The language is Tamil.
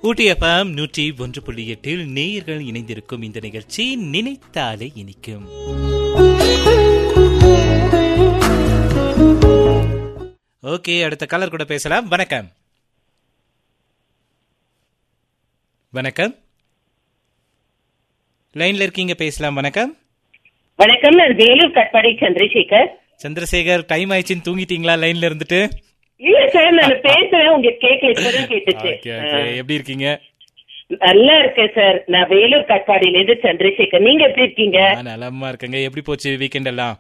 ஊட்டி எஃப்எம் நூற்றி ஒன்று புள்ளி எட்டில் நேயர்கள் இணைந்திருக்கும் இந்த நிகழ்ச்சி நினைத்தாலே இனிக்கும் ஓகே அடுத்த கலர் கூட பேசலாம் வணக்கம் வணக்கம் லைன்ல இருக்கீங்க பேசலாம் வணக்கம் வணக்கம் நான் வேலூர் கட்பாடி சந்திரசேகர் சந்திரசேகர் டைம் ஆயிடுச்சுன்னு தூங்கிட்டீங்களா லைன்ல இருந்துட்டு இல்ல சார் நான் பேசுறேன் உங்களுக்கு கேட்கல இப்பதான் கேட்டுச்சு Okay, okay. எப்படி இருக்கீங்க நல்லா இருக்கேன் சார் நான் வேலூர் கட்பாடியில இருந்து சந்திரசேகர் நீங்க எப்படி இருக்கீங்க நான் நலமா இருக்கேங்க எப்படி போச்சு வீக்கெண்ட் எல்லாம்